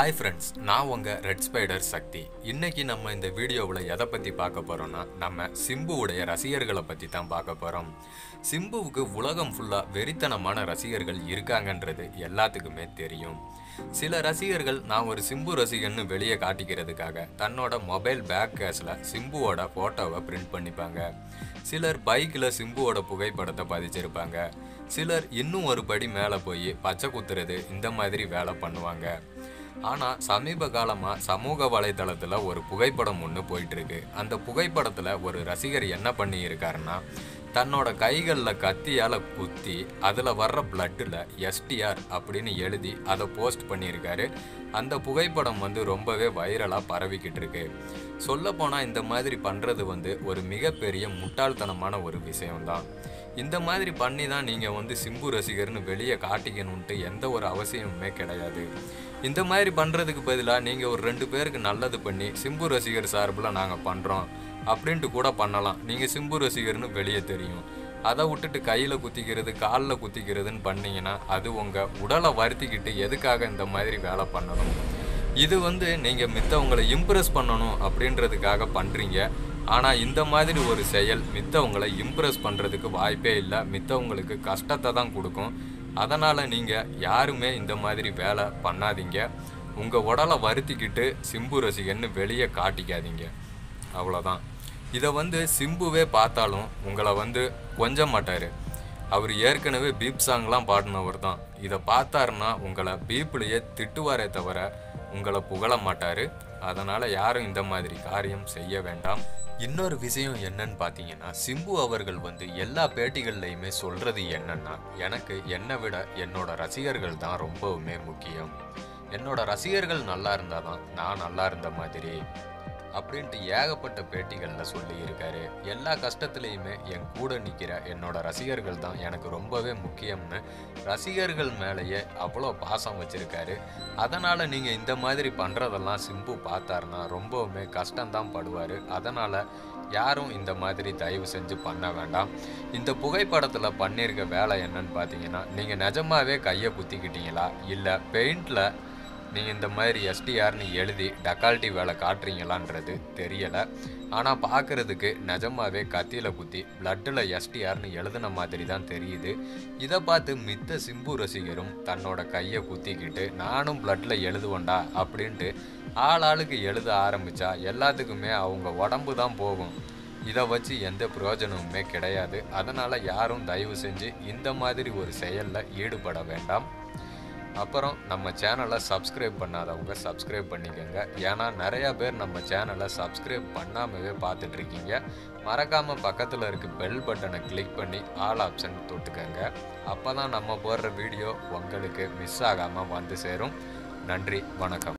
hi friends நான் உங்கள் red spider சக்தி இன்னைக்கு நம்ம இந்த வீடியோவில் எதை பற்றி பார்க்க போகிறோம்னா நம்ம சிம்புவுடைய ரசிகர்களை பற்றி தான் பார்க்க போகிறோம் சிம்புவுக்கு உலகம் ஃபுல்லாக வெறித்தனமான ரசிகர்கள் இருக்காங்கன்றது எல்லாத்துக்குமே தெரியும் சில ரசிகர்கள் நான் ஒரு சிம்பு ரசிகன்னு வெளியே காட்டிக்கிறதுக்காக தன்னோட மொபைல் பேக் கேஸில் சிம்புவோட ஃபோட்டோவை பிரிண்ட் பண்ணிப்பாங்க சிலர் பைக்கில் சிம்புவோட புகைப்படத்தை பதிச்சிருப்பாங்க சிலர் இன்னும் ஒரு படி மேலே போய் பச்சை குத்துறது இந்த மாதிரி வேலை பண்ணுவாங்க ஆனால் சமீப காலமாக சமூக வலைதளத்தில் ஒரு புகைப்படம் ஒன்று போயிட்டுருக்கு அந்த புகைப்படத்தில் ஒரு ரசிகர் என்ன பண்ணியிருக்காருன்னா தன்னோட கைகளில் கத்தியால் குத்தி அதில் வர்ற பிளட்டில் எஸ்டிஆர் அப்படின்னு எழுதி அதை போஸ்ட் பண்ணியிருக்காரு அந்த புகைப்படம் வந்து ரொம்பவே வைரலாக பரவிக்கிட்டு இருக்கு சொல்லப்போனால் இந்த மாதிரி பண்ணுறது வந்து ஒரு மிகப்பெரிய முட்டாள்தனமான ஒரு விஷயம்தான் இந்த மாதிரி பண்ணி தான் நீங்கள் வந்து சிம்பு ரசிகர்னு வெளியே காட்டிக்கணுன்ட்டு எந்த ஒரு அவசியமுமே கிடையாது இந்த மாதிரி பண்ணுறதுக்கு பதிலாக நீங்கள் ஒரு ரெண்டு பேருக்கு நல்லது பண்ணி சிம்பு ரசிகர் சார்பில் நாங்கள் பண்ணுறோம் அப்படின்ட்டு கூட பண்ணலாம் நீங்கள் சிம்பு ரசிகர்னு வெளியே தெரியும் அதை விட்டுட்டு கையில் குத்திக்கிறது காலில் குத்திக்கிறதுன்னு பண்ணீங்கன்னா அது உங்கள் உடலை வருத்திக்கிட்டு எதுக்காக இந்த மாதிரி வேலை பண்ணணும் இது வந்து நீங்கள் மித்தவங்களை இம்ப்ரெஸ் பண்ணணும் அப்படின்றதுக்காக பண்ணுறீங்க ஆனால் இந்த மாதிரி ஒரு செயல் மித்தவங்களை இம்ப்ரெஸ் பண்ணுறதுக்கு வாய்ப்பே இல்லை மித்தவங்களுக்கு கஷ்டத்தை தான் கொடுக்கும் அதனால் நீங்கள் யாருமே இந்த மாதிரி வேலை பண்ணாதீங்க உங்கள் உடலை வருத்திக்கிட்டு சிம்பு ரசிகன்னு வெளியே காட்டிக்காதீங்க அவ்வளோதான் இதை வந்து சிம்புவே பார்த்தாலும் உங்களை வந்து கொஞ்ச மாட்டார் அவர் ஏற்கனவே பீப் சாங்லாம் பாடினவர் தான் இதை பார்த்தாருன்னா உங்களை பீப்லேயே திட்டுவாரே தவிர உங்களை புகழ மாட்டார் அதனால் யாரும் இந்த மாதிரி காரியம் செய்ய வேண்டாம் இன்னொரு விஷயம் என்னன்னு பார்த்தீங்கன்னா சிம்பு அவர்கள் வந்து எல்லா பேட்டிகள்லையுமே சொல்கிறது என்னன்னா எனக்கு என்னை விட என்னோட ரசிகர்கள் தான் ரொம்பவுமே முக்கியம் என்னோட ரசிகர்கள் நல்லா இருந்தால் தான் நான் நல்லா இருந்த மாதிரி அப்படின்ட்டு ஏகப்பட்ட பேட்டிகளில் சொல்லியிருக்காரு எல்லா கஷ்டத்துலேயுமே என் கூட நிற்கிற என்னோட ரசிகர்கள் தான் எனக்கு ரொம்பவே முக்கியம்னு ரசிகர்கள் மேலேயே அவ்வளோ பாசம் வச்சுருக்காரு அதனால் நீங்கள் இந்த மாதிரி பண்ணுறதெல்லாம் சிம்பு பார்த்தாருன்னா ரொம்பவுமே கஷ்டம்தான் படுவார் அதனால் யாரும் இந்த மாதிரி தயவு செஞ்சு பண்ண வேண்டாம் இந்த புகைப்படத்தில் பண்ணியிருக்க வேலை என்னன்னு பார்த்தீங்கன்னா நீங்கள் நிஜமாவே கையை குத்திக்கிட்டீங்களா இல்லை பெயிண்டில் நீங்கள் இந்த மாதிரி எஸ்டிஆர்னு எழுதி டக்கால்ட்டி வேலை காட்டுறீங்களான்றது தெரியலை ஆனால் பார்க்குறதுக்கு நிஜமாவே கத்தியில் குத்தி பிளட்டில் எஸ்டிஆர்னு எழுதின மாதிரி தான் தெரியுது இதை பார்த்து மித்த சிம்பு ரசிகரும் தன்னோட கையை குத்திக்கிட்டு நானும் பிளட்டில் எழுதுவேண்டா அப்படின்ட்டு ஆள் ஆளுக்கு எழுத ஆரம்பித்தா எல்லாத்துக்குமே அவங்க உடம்பு தான் போகும் இதை வச்சு எந்த பிரயோஜனமுமே கிடையாது அதனால் யாரும் தயவு செஞ்சு இந்த மாதிரி ஒரு செயலில் ஈடுபட வேண்டாம் அப்புறம் நம்ம சேனலை சப்ஸ்கிரைப் பண்ணாதவங்க சப்ஸ்கிரைப் பண்ணிக்கோங்க ஏன்னா நிறையா பேர் நம்ம சேனலை சப்ஸ்கிரைப் பண்ணாமவே பார்த்துட்ருக்கீங்க மறக்காமல் பக்கத்தில் இருக்க பெல் பட்டனை கிளிக் பண்ணி ஆல் ஆப்ஷன் தொட்டுக்கோங்க அப்போ தான் நம்ம போடுற வீடியோ உங்களுக்கு மிஸ் ஆகாமல் வந்து சேரும் நன்றி வணக்கம்